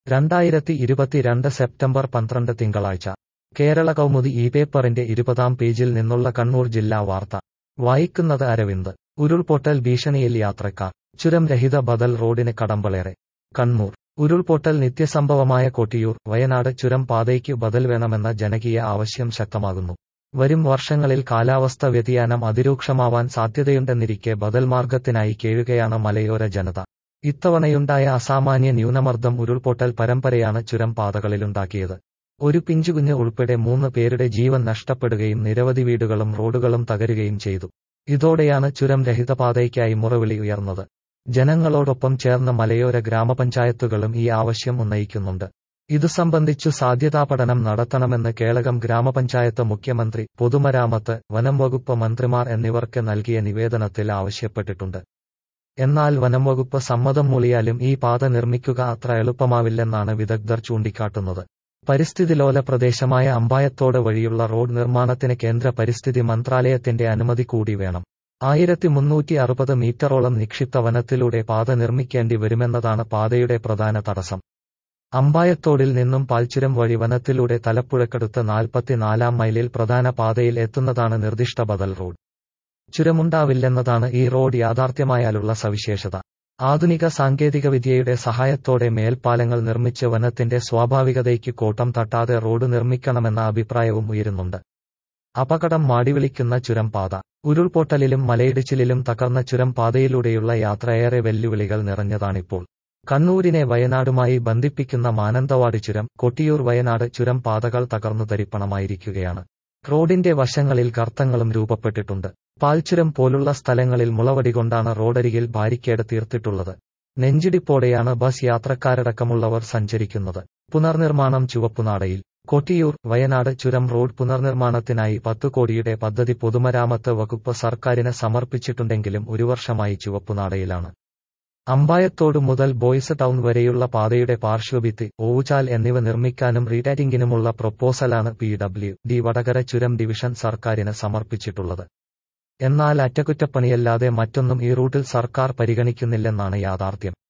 രണ്ടായിരത്തി ഇരുപത്തിരണ്ട് സെപ്റ്റംബർ പന്ത്രണ്ട് തിങ്കളാഴ്ച കേരള കൗമുദി ഈ പേപ്പറിന്റെ ഇരുപതാം പേജിൽ നിന്നുള്ള കണ്ണൂർ ജില്ലാ വാർത്ത വായിക്കുന്നത് അരവിന്ദ് ഉരുൾപൊട്ടൽ ഭീഷണിയിൽ യാത്രക്കാർ ചുരം രഹിത ബദൽ റോഡിന് കടമ്പളേറെ കണ്ണൂർ ഉരുൾപൊട്ടൽ നിത്യസംഭവമായ കൊട്ടിയൂർ വയനാട് ചുരം പാതയ്ക്ക് ബദൽ വേണമെന്ന ജനകീയ ആവശ്യം ശക്തമാകുന്നു വരും വർഷങ്ങളിൽ കാലാവസ്ഥ വ്യതിയാനം അതിരൂക്ഷമാവാൻ സാധ്യതയുണ്ടെന്നിരിക്കെ ബദൽ മാർഗത്തിനായി കേഴുകയാണ് മലയോര ജനത ഇത്തവണയുണ്ടായ അസാമാന്യ ന്യൂനമർദ്ദം ഉരുൾപൊട്ടൽ പരമ്പരയാണ് ചുരം പാതകളിലുണ്ടാക്കിയത് ഒരു പിഞ്ചുകുഞ്ഞ് ഉൾപ്പെടെ മൂന്ന് പേരുടെ ജീവൻ നഷ്ടപ്പെടുകയും നിരവധി വീടുകളും റോഡുകളും തകരുകയും ചെയ്തു ഇതോടെയാണ് ചുരം രഹിത പാതയ്ക്കായി മുറവിളി ഉയർന്നത് ജനങ്ങളോടൊപ്പം ചേർന്ന് മലയോര ഗ്രാമപഞ്ചായത്തുകളും ഈ ആവശ്യം ഉന്നയിക്കുന്നുണ്ട് ഇതു സംബന്ധിച്ചു സാധ്യതാപഠനം നടത്തണമെന്ന് കേളകം ഗ്രാമപഞ്ചായത്ത് മുഖ്യമന്ത്രി പൊതുമരാമത്ത് വനം വകുപ്പ് മന്ത്രിമാർ എന്നിവർക്ക് നൽകിയ നിവേദനത്തിൽ ആവശ്യപ്പെട്ടിട്ടുണ്ട് എന്നാൽ വനം വകുപ്പ് സമ്മതം മൂളിയാലും ഈ പാത നിർമ്മിക്കുക അത്ര എളുപ്പമാവില്ലെന്നാണ് വിദഗ്ധർ ചൂണ്ടിക്കാട്ടുന്നത് പരിസ്ഥിതിലോല പ്രദേശമായ അമ്പായത്തോട് വഴിയുള്ള റോഡ് നിർമ്മാണത്തിന് കേന്ദ്ര പരിസ്ഥിതി മന്ത്രാലയത്തിന്റെ അനുമതി കൂടി വേണം ആയിരത്തി മുന്നൂറ്റി അറുപത് മീറ്ററോളം നിക്ഷിപ്ത വനത്തിലൂടെ പാത നിർമ്മിക്കേണ്ടി വരുമെന്നതാണ് പാതയുടെ പ്രധാന തടസ്സം അമ്പായത്തോടിൽ നിന്നും പാൽച്ചുരം വഴി വനത്തിലൂടെ തലപ്പുഴക്കടുത്ത് നാൽപ്പത്തിനാലാം മൈലിൽ പ്രധാന പാതയിൽ എത്തുന്നതാണ് നിർദ്ദിഷ്ട ബദൽ റോഡ് ചുരമുണ്ടാവില്ലെന്നതാണ് ഈ റോഡ് യാഥാർത്ഥ്യമായാലുള്ള സവിശേഷത ആധുനിക സാങ്കേതികവിദ്യയുടെ സഹായത്തോടെ മേൽപ്പാലങ്ങൾ നിർമ്മിച്ച് വനത്തിന്റെ സ്വാഭാവികതയ്ക്ക് കോട്ടം തട്ടാതെ റോഡ് നിർമ്മിക്കണമെന്ന അഭിപ്രായവും ഉയരുന്നുണ്ട് അപകടം മാടിവിളിക്കുന്ന ചുരം പാത ഉരുൾപൊട്ടലിലും മലയിടിച്ചിലിലും തകർന്ന ചുരം പാതയിലൂടെയുള്ള യാത്രയേറെ വെല്ലുവിളികൾ നിറഞ്ഞതാണിപ്പോൾ കണ്ണൂരിനെ വയനാടുമായി ബന്ധിപ്പിക്കുന്ന മാനന്തവാടി ചുരം കൊട്ടിയൂർ വയനാട് ചുരം പാതകൾ തകർന്നു തരിപ്പണമായിരിക്കുകയാണ് റോഡിന്റെ വശങ്ങളിൽ ഗർത്തങ്ങളും രൂപപ്പെട്ടിട്ടുണ്ട് പാൽച്ചുരം പോലുള്ള സ്ഥലങ്ങളിൽ മുളവടികൊണ്ടാണ് റോഡരികിൽ ബാരിക്കേഡ് തീർത്തിട്ടുള്ളത് നെഞ്ചിടിപ്പോടെയാണ് ബസ് യാത്രക്കാരടക്കമുള്ളവർ സഞ്ചരിക്കുന്നത് പുനർനിർമ്മാണം ചുവപ്പുനാടയിൽ കൊട്ടിയൂർ വയനാട് ചുരം റോഡ് പുനർനിർമ്മാണത്തിനായി പത്തു കോടിയുടെ പദ്ധതി പൊതുമരാമത്ത് വകുപ്പ് സർക്കാരിന് സമർപ്പിച്ചിട്ടുണ്ടെങ്കിലും ഒരു വർഷമായി ചുവപ്പുനാടയിലാണ് അമ്പായത്തോട് മുതൽ ബോയ്സ് ടൗൺ വരെയുള്ള പാതയുടെ പാർശ്വഭിത്തി ഓവുചാൽ എന്നിവ നിർമ്മിക്കാനും റീടാറ്റിംഗിനുമുള്ള പ്രൊപ്പോസലാണ് പി ഡബ്ല്യു ഡി വടകര ചുരം ഡിവിഷൻ സർക്കാരിന് സമർപ്പിച്ചിട്ടുള്ളത് എന്നാൽ അറ്റകുറ്റപ്പണിയല്ലാതെ മറ്റൊന്നും ഈ റൂട്ടിൽ സർക്കാർ പരിഗണിക്കുന്നില്ലെന്നാണ് യാഥാർത്ഥ്യം